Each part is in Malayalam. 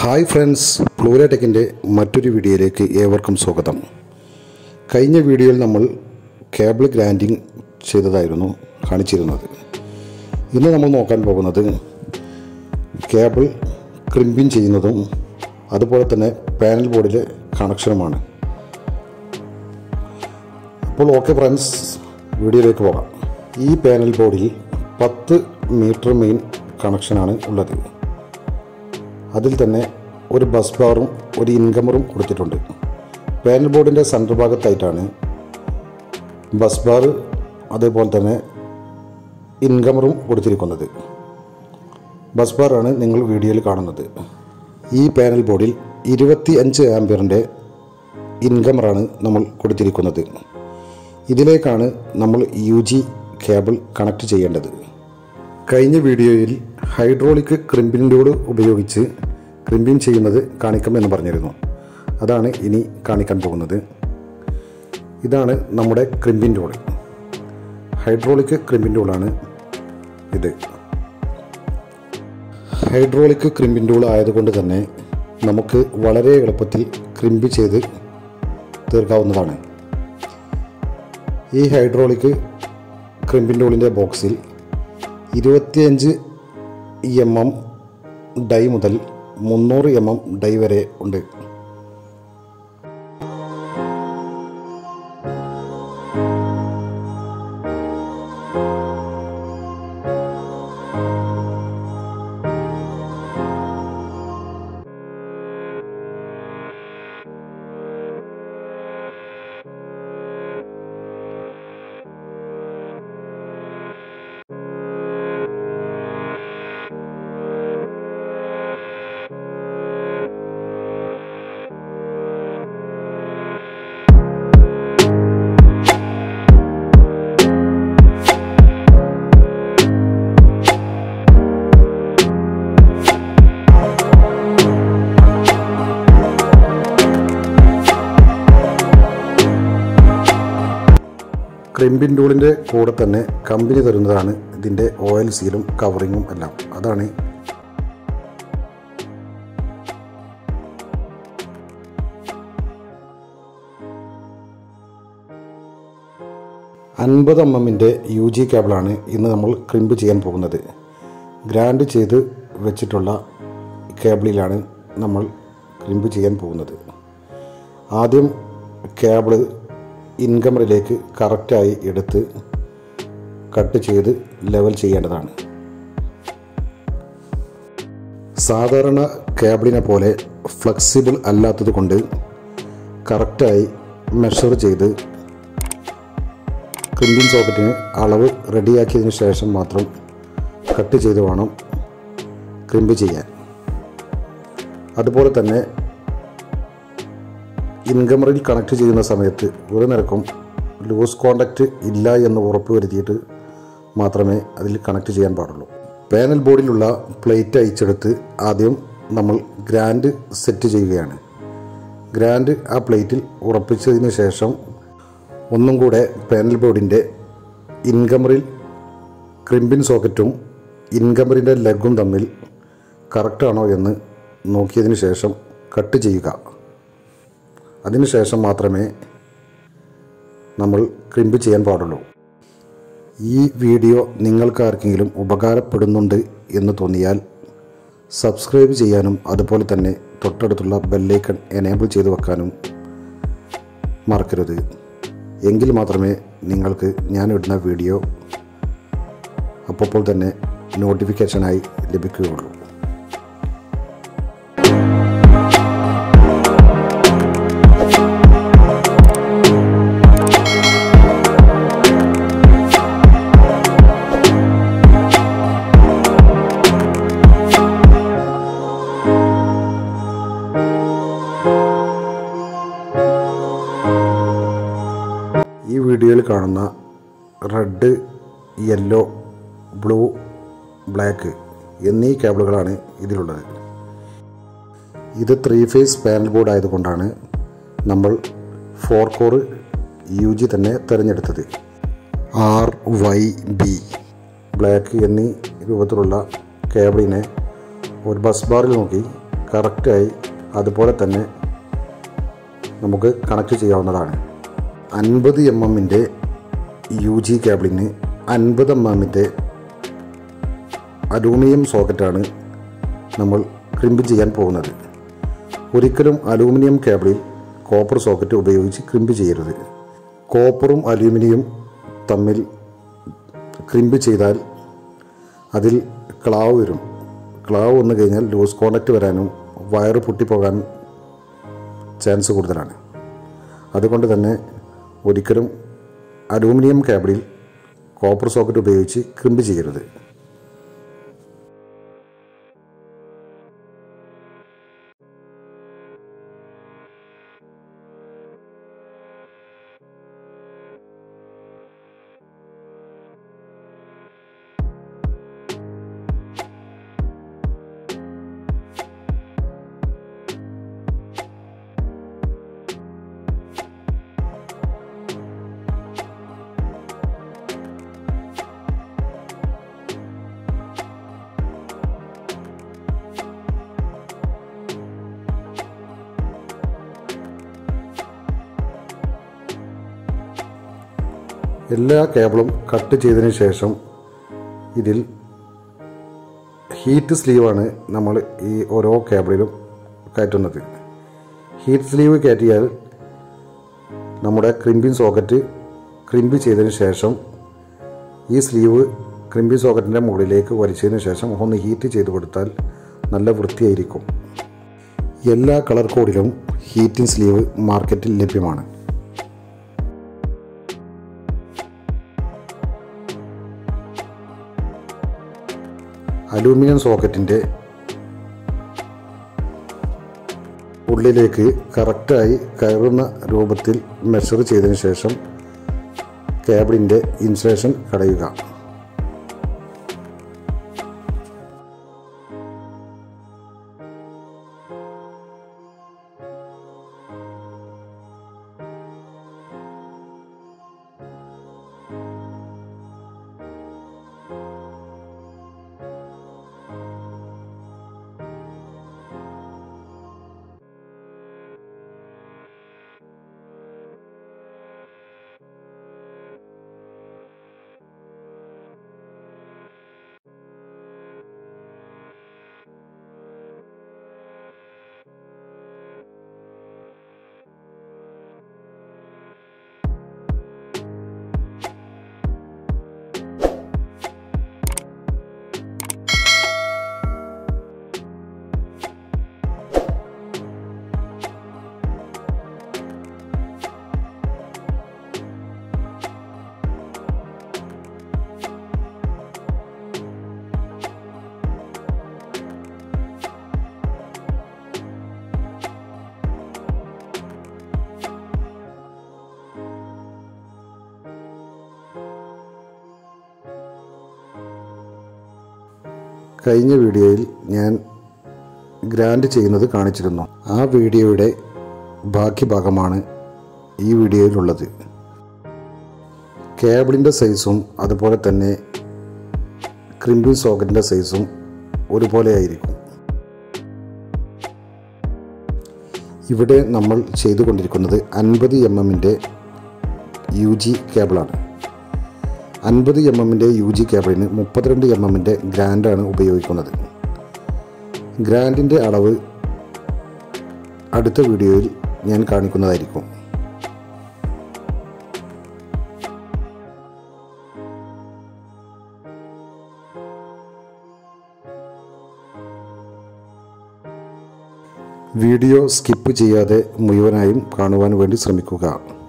ഹായ് ഫ്രണ്ട്സ് പ്ലൂര ടെക്കിൻ്റെ മറ്റൊരു വീഡിയോയിലേക്ക് ഏവർക്കും സ്വാഗതം കഴിഞ്ഞ വീഡിയോയിൽ നമ്മൾ കേബിൾ ഗ്രാൻഡിങ് ചെയ്തതായിരുന്നു കാണിച്ചിരുന്നത് ഇന്ന് നമ്മൾ നോക്കാൻ പോകുന്നത് കേബിൾ ക്രിമ്പിങ് ചെയ്യുന്നതും അതുപോലെ തന്നെ പാനൽ ബോർഡിലെ കണക്ഷനുമാണ് അപ്പോൾ ഓക്കെ ഫ്രണ്ട്സ് വീഡിയോയിലേക്ക് പോകാം ഈ പാനൽ ബോർഡിൽ പത്ത് മീറ്റർ മെയിൻ കണക്ഷനാണ് ഉള്ളത് അതിൽ തന്നെ ഒരു ബസ് ബാറും ഒരു ഇൻകമറും കൊടുത്തിട്ടുണ്ട് പാനൽ ബോർഡിൻ്റെ സെൻറ്റർ ഭാഗത്തായിട്ടാണ് ബസ് ബാർ അതേപോലെ തന്നെ ഇൻകമറും കൊടുത്തിരിക്കുന്നത് ബസ് ബാറാണ് നിങ്ങൾ വീഡിയോയിൽ കാണുന്നത് ഈ പാനൽ ബോർഡിൽ ഇരുപത്തി അഞ്ച് ആംബിയറിൻ്റെ ഇൻകമറാണ് നമ്മൾ കൊടുത്തിരിക്കുന്നത് ഇതിലേക്കാണ് നമ്മൾ യു ജി കേബിൾ കണക്ട് ചെയ്യേണ്ടത് കഴിഞ്ഞ വീഡിയോയിൽ ഹൈഡ്രോളിക് ക്രിമ്പിനോട് ഉപയോഗിച്ച് ക്രിമ്പിങ് ചെയ്യുന്നത് കാണിക്കാമെന്ന് പറഞ്ഞിരുന്നു അതാണ് ഇനി കാണിക്കാൻ പോകുന്നത് ഇതാണ് നമ്മുടെ ക്രിമ്പിൻ ടൂൾ ഹൈഡ്രോളിക് ക്രിമ്പിൻ ടൂളാണ് ഇത് ഹൈഡ്രോളിക് ക്രിമ്പിൻ ടൂൾ ആയതുകൊണ്ട് തന്നെ നമുക്ക് വളരെ എളുപ്പത്തിൽ ക്രിമ്പ് ചെയ്ത് തീർക്കാവുന്നതാണ് ഈ ഹൈഡ്രോളിക് ക്രിമ്പിൻ ടൂളിൻ്റെ ബോക്സിൽ ഇരുപത്തിയഞ്ച് എം എം ഡൈ മുതൽ മുന്നൂറ് എം എം ഡൈ വരെ ഉണ്ട് ക്രിമ്പിൻ ടൂളിൻ്റെ കൂടെ തന്നെ കമ്പനി തരുന്നതാണ് ഇതിൻ്റെ ഓയിൽ സീലും കവറിങ്ങും എല്ലാം അതാണ് അൻപത് എം എമ്മിൻ്റെ യു ജി കേബിളാണ് ഇന്ന് നമ്മൾ ക്രിമ്പ് ചെയ്യാൻ പോകുന്നത് ഗ്രാൻഡ് ചെയ്ത് വെച്ചിട്ടുള്ള കേബിളിലാണ് നമ്മൾ ക്രിമ്പ് ചെയ്യാൻ പോകുന്നത് ആദ്യം കേബിള് ഇൻകമറിലേക്ക് കറക്റ്റായി എടുത്ത് കട്ട് ചെയ്ത് ലെവൽ ചെയ്യേണ്ടതാണ് സാധാരണ കേബിളിനെ പോലെ ഫ്ലെക്സിബിൾ അല്ലാത്തത് കൊണ്ട് കറക്റ്റായി മെഷർ ചെയ്ത് ക്രിമ്പിൻ സോക്കറ്റിന് അളവ് റെഡിയാക്കിയതിന് ശേഷം മാത്രം കട്ട് ചെയ്ത് വേണം ക്രിമ്പ് ചെയ്യാൻ അതുപോലെ തന്നെ ഇൻകമറിൽ കണക്ട് ചെയ്യുന്ന സമയത്ത് ഒരു നിരക്കും ലൂസ് കോണ്ടാക്റ്റ് ഇല്ല എന്ന് ഉറപ്പ് വരുത്തിയിട്ട് മാത്രമേ അതിൽ കണക്ട് ചെയ്യാൻ പാടുള്ളൂ പാനൽ ബോർഡിലുള്ള പ്ലേറ്റ് അയച്ചെടുത്ത് ആദ്യം നമ്മൾ ഗ്രാൻഡ് സെറ്റ് ചെയ്യുകയാണ് ഗ്രാൻഡ് ആ പ്ലേറ്റിൽ ഉറപ്പിച്ചതിന് ശേഷം ഒന്നും കൂടെ പാനൽ ബോർഡിൻ്റെ ഇൻകമറിൽ ക്രിമ്പിൻ സോക്കറ്റും ഇൻകമറിൻ്റെ ലെഗും തമ്മിൽ കറക്റ്റാണോ എന്ന് നോക്കിയതിന് ശേഷം കട്ട് ചെയ്യുക അതിനുശേഷം മാത്രമേ നമ്മൾ ക്രിമ്പ് ചെയ്യാൻ പാടുള്ളൂ ഈ വീഡിയോ നിങ്ങൾക്കാർക്കെങ്കിലും ഉപകാരപ്പെടുന്നുണ്ട് എന്ന് തോന്നിയാൽ സബ്സ്ക്രൈബ് ചെയ്യാനും അതുപോലെ തന്നെ തൊട്ടടുത്തുള്ള ബെല്ലൈക്കൺ എനേബിൾ ചെയ്ത് വെക്കാനും മറക്കരുത് എങ്കിൽ മാത്രമേ നിങ്ങൾക്ക് ഞാൻ ഇടുന്ന വീഡിയോ അപ്പോൾ തന്നെ നോട്ടിഫിക്കേഷനായി ലഭിക്കുകയുള്ളൂ ഈ വീഡിയോയിൽ കാണുന്ന റെഡ് യെല്ലോ ബ്ലൂ ബ്ലാക്ക് എന്നീ കേബിളുകളാണ് ഇതിലുള്ളത് ഇത് ത്രീ ഫേസ് പാനൽ ബോർഡ് ആയതുകൊണ്ടാണ് നമ്മൾ ഫോർ കോർ യു ജി തന്നെ തിരഞ്ഞെടുത്തത് ആർ വൈ ബി ബ്ലാക്ക് എന്നീ രൂപത്തിലുള്ള കേബിളിനെ ഒരു ബസ് ബാറിൽ നോക്കി കറക്റ്റായി അതുപോലെ തന്നെ നമുക്ക് കണക്ട് ചെയ്യാവുന്നതാണ് അൻപത് എം എമ്മിൻ്റെ യു ജി കേബിളിന് അൻപത് എം എമ്മിൻ്റെ അലൂമിനിയം സോക്കറ്റാണ് നമ്മൾ ക്രിമ്പ് ചെയ്യാൻ പോകുന്നത് ഒരിക്കലും അലൂമിനിയം കേബിളിൽ കോപ്പർ സോക്കറ്റ് ഉപയോഗിച്ച് ക്രിമ്പ് ചെയ്യരുത് കോപ്പറും അലൂമിനിയം തമ്മിൽ ക്രിമ്പ് ചെയ്താൽ അതിൽ ക്ലാവ് വരും ക്ലാവ് വന്നു കഴിഞ്ഞാൽ ലൂസ് കോണ്ടാക്റ്റ് വരാനും വയറ് പൊട്ടിപ്പോകാൻ ചാൻസ് കൂടുതലാണ് അതുകൊണ്ട് തന്നെ ഒരിക്കലും അലൂമിനിയം കേബിളിൽ കോപ്പർ സോക്കറ്റ് ഉപയോഗിച്ച് ക്രിമ്പ് ചെയ്യരുത് എല്ലാ കേബിളും കട്ട് ചെയ്തതിന് ശേഷം ഇതിൽ ഹീറ്റ് സ്ലീവാണ് നമ്മൾ ഈ ഓരോ കേബിളിലും കയറ്റുന്നത് ഹീറ്റ് സ്ലീവ് കയറ്റിയാൽ നമ്മുടെ ക്രിമ്പിംഗ് സോക്കറ്റ് ക്രിമ്പ് ചെയ്തതിന് ശേഷം ഈ സ്ലീവ് ക്രിമ്പിംഗ് സോക്കറ്റിൻ്റെ മുകളിലേക്ക് വലിച്ചതിന് ശേഷം ഒന്ന് ഹീറ്റ് ചെയ്ത് കൊടുത്താൽ നല്ല വൃത്തിയായിരിക്കും എല്ലാ കളർ കോഡിലും ഹീറ്റിംഗ് സ്ലീവ് മാർക്കറ്റിൽ ലഭ്യമാണ് അലൂമിനിയം സോക്കറ്റിൻ്റെ ഉള്ളിലേക്ക് കറക്റ്റായി കയറുന്ന രൂപത്തിൽ മെഷർ ചെയ്തതിന് ശേഷം കേബിളിൻ്റെ ഇൻസുലേഷൻ കടയുക കഴിഞ്ഞ വീഡിയോയിൽ ഞാൻ ഗ്രാൻഡ് ചെയ്യുന്നത് കാണിച്ചിരുന്നു ആ വീഡിയോയുടെ ബാക്കി ഭാഗമാണ് ഈ വീഡിയോയിലുള്ളത് കേബിളിൻ്റെ സൈസും അതുപോലെ തന്നെ ക്രിമ്പിംഗ് സോക്കറ്റിൻ്റെ സൈസും ഒരുപോലെ ആയിരിക്കും ഇവിടെ നമ്മൾ ചെയ്തുകൊണ്ടിരിക്കുന്നത് അൻപത് എം എമ്മിൻ്റെ യു ജി കേബിളാണ് അൻപത് എം എമ്മിൻ്റെ യു ജി കേബിളിന് മുപ്പത്തിരണ്ട് എം എമ്മിൻ്റെ ഗ്രാൻഡാണ് ഉപയോഗിക്കുന്നത് ഗ്രാൻഡിൻ്റെ അളവ് അടുത്ത വീഡിയോയിൽ ഞാൻ കാണിക്കുന്നതായിരിക്കും വീഡിയോ സ്കിപ്പ് ചെയ്യാതെ മുഴുവനായും കാണുവാൻ വേണ്ടി ശ്രമിക്കുക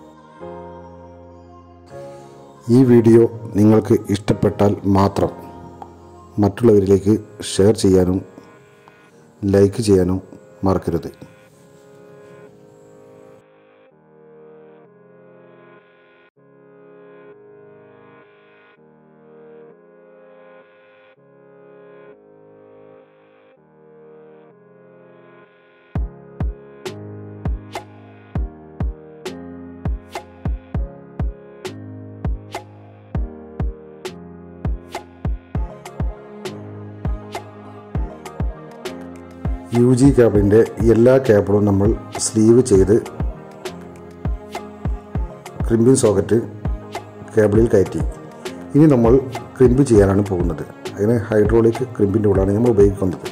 ഈ വീഡിയോ നിങ്ങൾക്ക് ഇഷ്ടപ്പെട്ടാൽ മാത്രം മറ്റുള്ളവരിലേക്ക് ഷെയർ ചെയ്യാനും ലൈക്ക് ചെയ്യാനും മറക്കരുത് യു ജി കേബിളിൻ്റെ എല്ലാ കേബിളും നമ്മൾ സ്ലീവ് ചെയ്ത് ക്രിമ്പിംഗ് സോക്കറ്റ് കേബിളിൽ കയറ്റി ഇനി നമ്മൾ ക്രിമ്പ് ചെയ്യാനാണ് പോകുന്നത് അതിന് ഹൈഡ്രോളിക് ക്രിമ്പിൻ്റെ ഉള്ളാണ് നമ്മൾ ഉപയോഗിക്കുന്നത്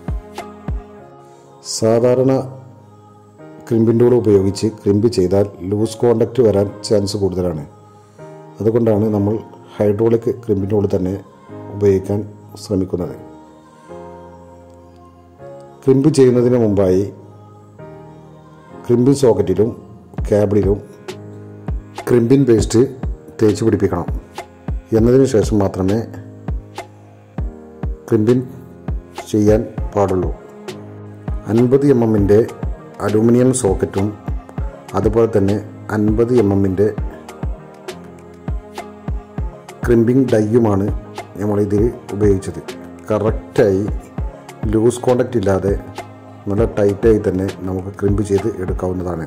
സാധാരണ ക്രിമ്പിൻ്റെ കൂടെ ഉപയോഗിച്ച് ക്രിമ്പ് ചെയ്താൽ ലൂസ് കോണ്ടാക്റ്റ് വരാൻ ചാൻസ് കൂടുതലാണ് അതുകൊണ്ടാണ് നമ്മൾ ഹൈഡ്രോളിക് ക്രിമ്പിൻ്റെ കൂടെ തന്നെ ഉപയോഗിക്കാൻ ശ്രമിക്കുന്നത് ക്രിമ്പ് ചെയ്യുന്നതിന് മുമ്പായി ക്രിമ്പിൻ സോക്കറ്റിലും കേബിളിലും ക്രിമ്പിൻ പേസ്റ്റ് തേച്ച് പിടിപ്പിക്കണം എന്നതിന് ശേഷം മാത്രമേ ക്രിമ്പിൻ ചെയ്യാൻ പാടുള്ളൂ അൻപത് എം എമ്മിൻ്റെ അലൂമിനിയം സോക്കറ്റും അതുപോലെ തന്നെ അൻപത് എം എമ്മിൻ്റെ ക്രിമ്പിംഗ് ഡൈയുമാണ് നമ്മളിതിൽ ഉപയോഗിച്ചത് കറക്റ്റായി ലൂസ് കോണ്ടാക്റ്റ് ഇല്ലാതെ നല്ല ടൈറ്റായി തന്നെ നമുക്ക് ക്രിമ്പ് ചെയ്ത് എടുക്കാവുന്നതാണ്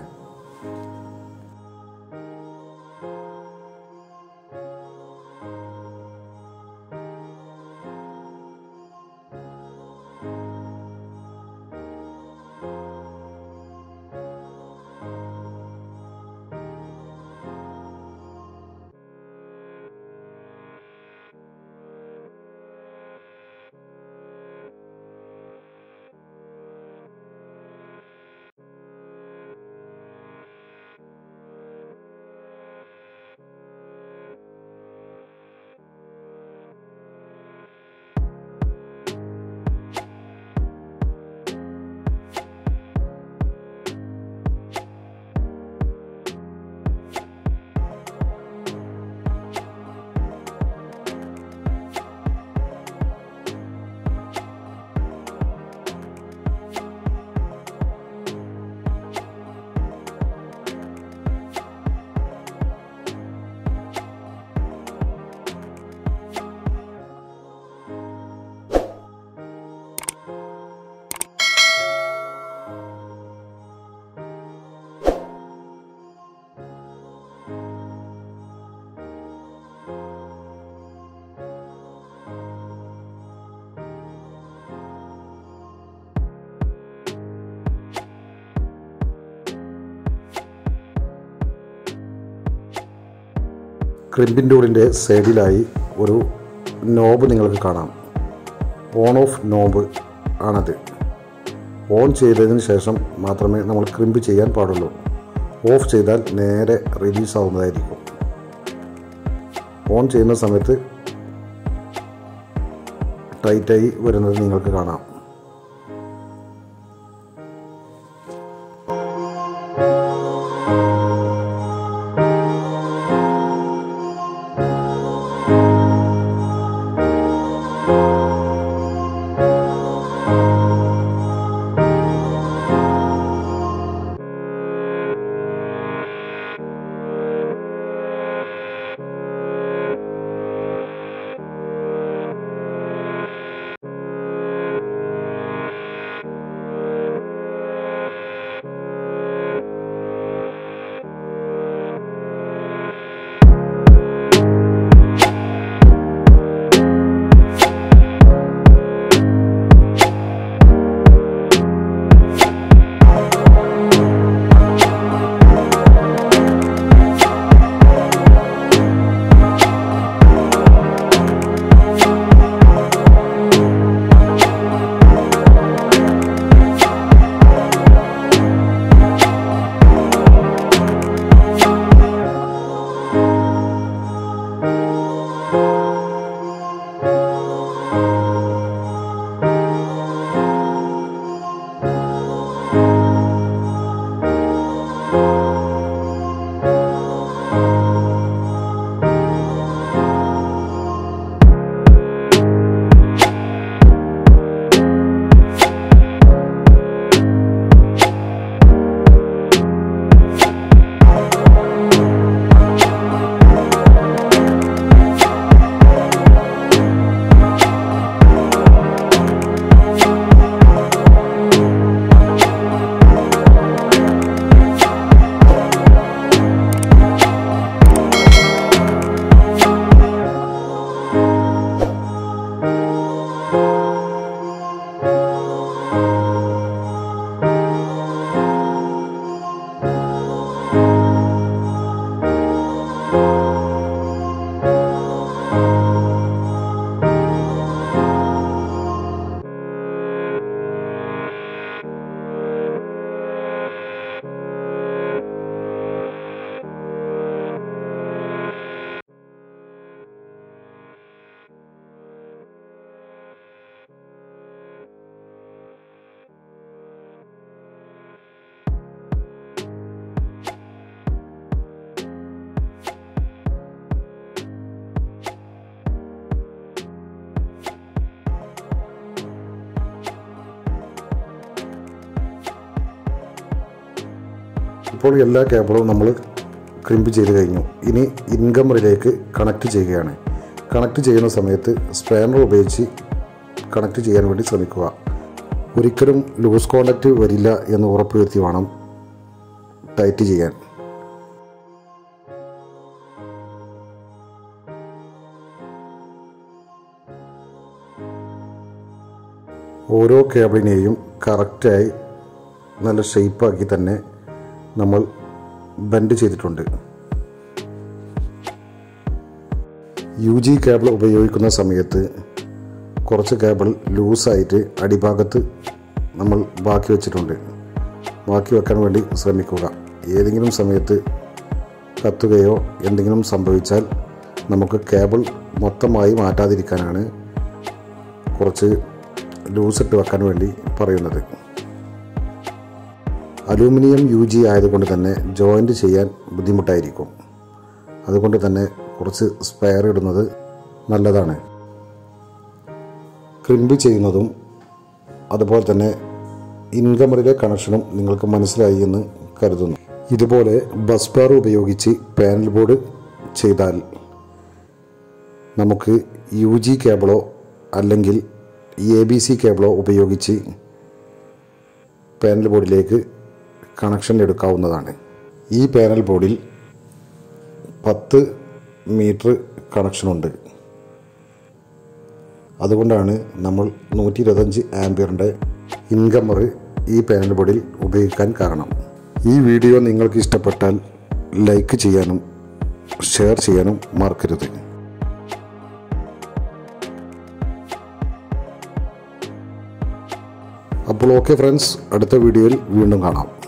ക്രിമ്പിൻ്റെ ഉള്ളിൻ്റെ സൈഡിലായി ഒരു നോബ് നിങ്ങൾക്ക് കാണാം ഓൺ ഓഫ് നോബ് ആണത് ഓൺ ചെയ്തതിന് ശേഷം മാത്രമേ നമ്മൾ ക്രിമ്പ് ചെയ്യാൻ പാടുള്ളൂ ഓഫ് ചെയ്താൽ നേരെ റിലീസ് ആവുന്നതായിരിക്കും ഓൺ ചെയ്യുന്ന സമയത്ത് ടൈറ്റായി വരുന്നത് നിങ്ങൾക്ക് കാണാം ഇപ്പോൾ എല്ലാ കേബിളും നമ്മൾ ക്രിമ്പ് ചെയ്ത് കഴിഞ്ഞു ഇനി ഇൻകമറിലേക്ക് കണക്ട് ചെയ്യുകയാണ് കണക്ട് ചെയ്യുന്ന സമയത്ത് സ്പാനർ ഉപയോഗിച്ച് കണക്ട് ചെയ്യാൻ വേണ്ടി ശ്രമിക്കുക ഒരിക്കലും ലൂസ് കോണ്ടാക്റ്റ് വരില്ല എന്ന് ഉറപ്പുവരുത്തി വേണം ടൈറ്റ് ചെയ്യാൻ ഓരോ കേബിളിനെയും കറക്റ്റായി നല്ല ഷേപ്പാക്കി തന്നെ നമ്മൾ ബെൻഡ് ചെയ്തിട്ടുണ്ട് യു ജി കേബിൾ ഉപയോഗിക്കുന്ന സമയത്ത് കുറച്ച് കേബിൾ ലൂസായിട്ട് അടിഭാഗത്ത് നമ്മൾ ബാക്കി വെച്ചിട്ടുണ്ട് ബാക്കി വെക്കാൻ വേണ്ടി ശ്രമിക്കുക ഏതെങ്കിലും സമയത്ത് കത്തുകയോ എന്തെങ്കിലും സംഭവിച്ചാൽ നമുക്ക് കേബിൾ മൊത്തമായി മാറ്റാതിരിക്കാനാണ് കുറച്ച് ലൂസിട്ട് വെക്കാൻ വേണ്ടി പറയുന്നത് അലൂമിനിയം യു ജി ആയതുകൊണ്ട് തന്നെ ജോയിൻ്റ് ചെയ്യാൻ ബുദ്ധിമുട്ടായിരിക്കും അതുകൊണ്ട് തന്നെ കുറച്ച് സ്പെയർ ഇടുന്നത് നല്ലതാണ് ക്രിമ്പ് ചെയ്യുന്നതും അതുപോലെ തന്നെ ഇൻകമറിലെ കണക്ഷനും നിങ്ങൾക്ക് മനസ്സിലായി എന്ന് കരുതുന്നു ഇതുപോലെ ബസ് ബാർ ഉപയോഗിച്ച് പാനൽ ബോർഡ് ചെയ്താൽ നമുക്ക് യു ജി കേബിളോ അല്ലെങ്കിൽ എ ബി സി കേബിളോ ഉപയോഗിച്ച് പാനൽ ബോർഡിലേക്ക് കണക്ഷൻ എടുക്കാവുന്നതാണ് ഈ പാനൽ ബോർഡിൽ പത്ത് മീറ്റർ കണക്ഷനുണ്ട് അതുകൊണ്ടാണ് നമ്മൾ നൂറ്റി ഇരുപത്തഞ്ച് ആംബിയറിൻ്റെ ഇൻകമർ ഈ പാനൽ ബോർഡിൽ ഉപയോഗിക്കാൻ കാരണം ഈ വീഡിയോ നിങ്ങൾക്ക് ഇഷ്ടപ്പെട്ടാൽ ലൈക്ക് ചെയ്യാനും ഷെയർ ചെയ്യാനും മറക്കരുത് അപ്പോൾ ഓക്കെ ഫ്രണ്ട്സ് അടുത്ത വീഡിയോയിൽ വീണ്ടും കാണാം